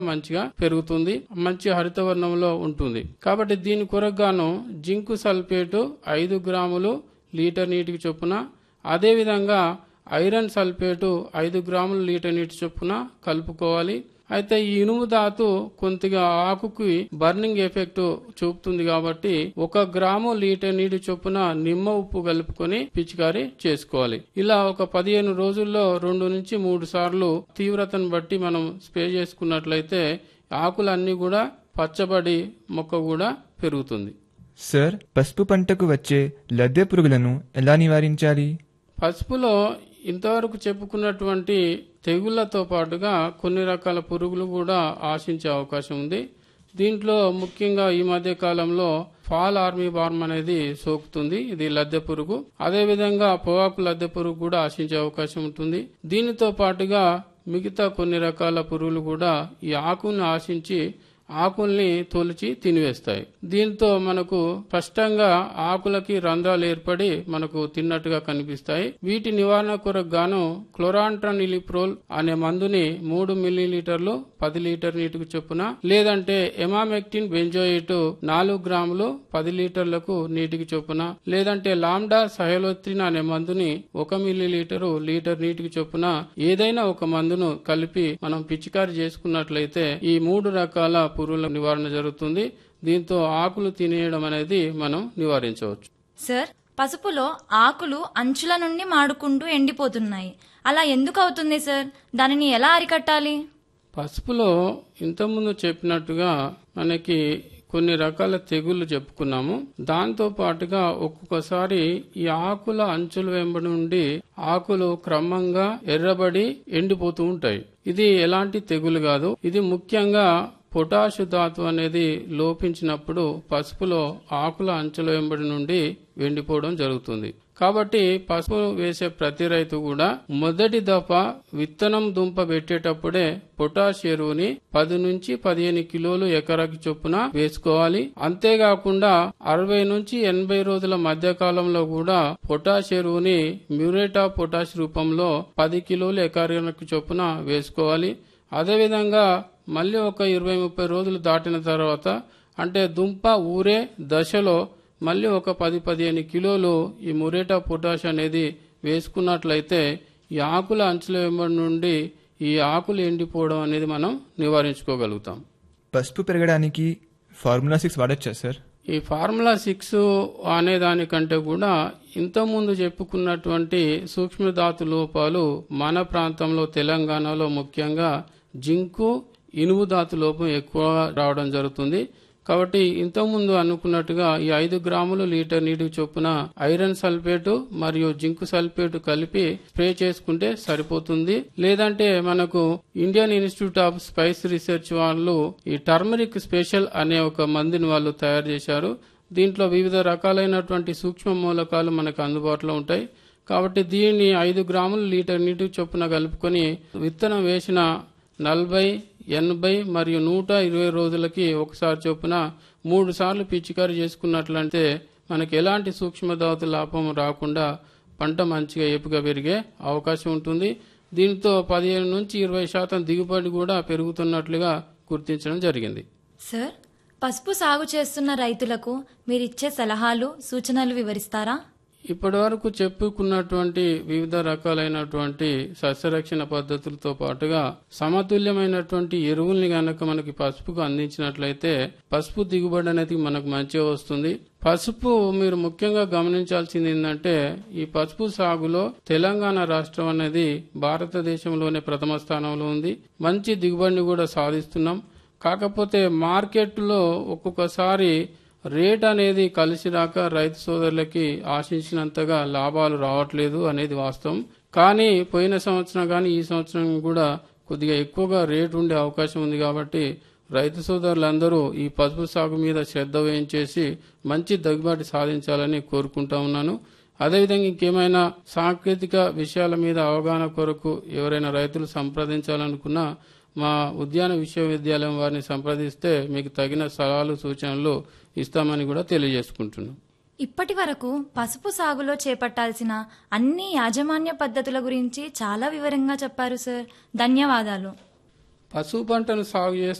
మంచిగా పెరుగుతుంది మంచి హరితవర్ణంలో ఉంటుంది కాబట్టి దీని కొరగాను జింకు సల్ఫేటు ఐదు గ్రాములు లీటర్ నీటికి చొప్పున అదేవిధంగా ఐరన్ సల్ఫేటు ఐదు గ్రాములు లీటర్ నీటి చొప్పున కలుపుకోవాలి అయితే ఈ ఇనుము ధాతు కొద్దిగా ఆకుకి బర్నింగ్ ఎఫెక్ట్ చూపుతుంది కాబట్టి ఒక గ్రాము లీటర్ నీటి చొప్పున నిమ్మ ఉప్పు కలుపుకొని పిచికారీ చేసుకోవాలి ఇలా ఒక పదిహేను రోజుల్లో రెండు నుంచి మూడు సార్లు తీవ్రతను బట్టి మనం స్ప్రే చేసుకున్నట్లయితే ఆకులన్నీ కూడా పచ్చబడి మొక్క కూడా పెరుగుతుంది సార్ పసుపు పంటకు వచ్చే లద్దె పురుగులను ఎలా నివారించాలి పసుపులో ఇంతవరకు చెప్పుకున్నటువంటి తెగుళ్లతో పాటుగా కొన్ని రకాల పురుగులు కూడా ఆశించే అవకాశం ఉంది దీంట్లో ముఖ్యంగా ఈ మధ్య కాలంలో ఫాల్ ఆర్మీ బార్మ్ అనేది సోకుతుంది ఇది లద్దె పురుగు అదేవిధంగా పొగాకు లద్దె పురుగు కూడా ఆశించే అవకాశం ఉంటుంది దీనితో పాటుగా మిగతా కొన్ని రకాల పురుగులు కూడా ఈ ఆకుల్ని ఆశించి ఆకుల్ని తొలిచి తినివేస్తాయి దీంతో మనకు స్పష్టంగా ఆకులకి రంధ్రాలు ఏర్పడి మనకు తిన్నట్టుగా కనిపిస్తాయి వీటి నివారణ కొరకు గాను క్లోరాంట్రానిలిప్రోల్ అనే మందుని మూడు మిల్లీలీటర్లు పది లీటర్ నీటికి చొప్పున లేదంటే ఎమామెక్టిన్ బెంజోయిట్ నాలుగు గ్రాములు పది లీటర్లకు నీటికి చొప్పున లేదంటే లాండా సహలోత్రిన్ అనే మందుని ఒక మిల్లీలీటరు లీటర్ నీటికి చొప్పున ఏదైనా ఒక మందును కలిపి మనం పిచికారి చేసుకున్నట్లయితే ఈ మూడు రకాల పురుగుల నివారణ జరుగుతుంది దీంతో ఆకులు తినేయడం అనేది మనం నివారించవచ్చు సార్ పసుపులో ఆకులు అంచుల నుండి మాడుకుంటూ ఎండిపోతున్నాయి అలా ఎందుకు అవుతుంది సార్ దానిని ఎలా అరికట్టాలి పసుపులో ఇంతకుముందు చెప్పినట్టుగా మనకి కొన్ని రకాల తెగుళ్లు చెప్పుకున్నాము దాంతో పాటుగా ఒక్కొక్కసారి ఈ ఆకుల అంచుల వెంబడి నుండి ఆకులు క్రమంగా ఎర్రబడి ఎండిపోతూ ఉంటాయి ఇది ఎలాంటి తెగులు కాదు ఇది ముఖ్యంగా పొటాషు ధాతు అనేది లోపించినప్పుడు పసుపులో ఆకుల అంచుల వెంబడి నుండి ఎండిపోవడం జరుగుతుంది కాబట్టి పసుపు వేసే ప్రతి రైతు కూడా మొదటి దఫ విత్తనం దుంప పెట్టేటప్పుడే పొటాష్ ఎరువుని పది నుంచి పదిహేను కిలోలు ఎకరాకి చొప్పున వేసుకోవాలి అంతేకాకుండా అరవై నుంచి ఎనభై రోజుల మధ్య కాలంలో కూడా పొటాష్ ఎరువుని మ్యూరేటా పొటాష్ రూపంలో పది కిలోలు ఎకరాకి చొప్పున వేసుకోవాలి అదేవిధంగా మళ్ళీ ఒక ఇరవై ముప్పై రోజులు దాటిన తర్వాత అంటే దుంప ఊరే దశలో మళ్ళీ ఒక పది పదిహేను కిలోలు ఈ మురేటా పొటాష్ అనేది వేసుకున్నట్లయితే ఈ ఆకుల అంచుల వెంబడి నుండి ఈ ఆకులు ఎండిపోవడం అనేది మనం నివారించుకోగలుగుతాం పసుపు పెరగడానికి ఫార్ములా సిక్స్ వాడచ్చా సార్ ఈ ఫార్ములా సిక్స్ అనే దానికంటే కూడా ఇంతకుముందు చెప్పుకున్నటువంటి సూక్ష్మధాతు లోపాలు మన ప్రాంతంలో తెలంగాణలో ముఖ్యంగా జింకు ఇనుము ధాతు లోపం ఎక్కువ రావడం జరుగుతుంది కాబట్టి ఇంతకుముందు అనుకున్నట్టుగా ఈ ఐదు గ్రాములు లీటర్ నీటికి చొప్పున ఐరన్ సల్ఫేటు మరియు జింకు సల్ఫేటు కలిపి స్ప్రే చేసుకుంటే సరిపోతుంది లేదంటే మనకు Indian Institute of Spice Research వాళ్ళు ఈ టర్మరిక్ స్పెషల్ అనే ఒక మందుని వాళ్ళు తయారు చేశారు దీంట్లో వివిధ రకాలైనటువంటి సూక్ష్మ మూలకాలు మనకు అందుబాటులో ఉంటాయి కాబట్టి దీన్ని ఐదు గ్రాములు లీటర్ నీటికి చొప్పున కలుపుకొని విత్తనం వేసిన నలభై ఎనభై మరియు నూట ఇరవై రోజులకి ఒకసారి చొప్పున మూడు సార్లు పిచికారీ చేసుకున్నట్లయితే మనకి ఎలాంటి సూక్ష్మధాతు లాభం రాకుండా పంట మంచిగా ఏపుగా పెరిగే అవకాశం ఉంటుంది దీంతో పదిహేను నుంచి ఇరవై శాతం దిగుబడి కూడా పెరుగుతున్నట్లుగా గుర్తించడం జరిగింది సార్ పసుపు సాగు చేస్తున్న రైతులకు మీరిచ్చే సలహాలు సూచనలు వివరిస్తారా ఇప్పటి వరకు చెప్పుకున్నటువంటి వివిధ రకాలైనటువంటి సస్యరక్షణ పద్ధతులతో పాటుగా సమతుల్యమైనటువంటి ఎరువుల్ని గనక మనకి పసుపుకు అందించినట్లయితే పసుపు దిగుబడి అనేది మనకు మంచిగా వస్తుంది పసుపు మీరు ముఖ్యంగా గమనించాల్సింది ఏంటంటే ఈ పసుపు సాగులో తెలంగాణ రాష్ట్రం అనేది భారతదేశంలోనే ప్రథమ స్థానంలో ఉంది మంచి దిగుబడిని కూడా సాధిస్తున్నాం కాకపోతే మార్కెట్లో ఒక్కొక్కసారి రేట్ అనేది కలిసి రాక రైతు సోదరులకి ఆశించినంతగా లాభాలు రావట్లేదు అనేది వాస్తవం కానీ పోయిన సంవత్సరం కానీ ఈ సంవత్సరం కూడా కొద్దిగా ఎక్కువగా రేటు ఉండే అవకాశం ఉంది కాబట్టి రైతు సోదరులందరూ ఈ పసుపు సాగు మీద శ్రద్ధ వహించేసి మంచి దిగుబడి సాధించాలని కోరుకుంటా ఉన్నాను అదేవిధంగా ఇంకేమైనా సాంకేతిక విషయాల మీద అవగాహన కొరకు ఎవరైనా రైతులు సంప్రదించాలనుకున్నా మా ఉద్యాన విశ్వవిద్యాలయం వారిని సంప్రదిస్తే మీకు తగిన సలహాలు సూచనలు ఇస్తామని కూడా తెలియజేసుకుంటున్నాం ఇప్పటి వరకు పసుపు సాగులో చేపట్టాల్సిన అన్ని యాజమాన్య పద్ధతుల గురించి చాలా వివరంగా చెప్పారు సార్ ధన్యవాదాలు పసుపు పంటను సాగు చేస్తూ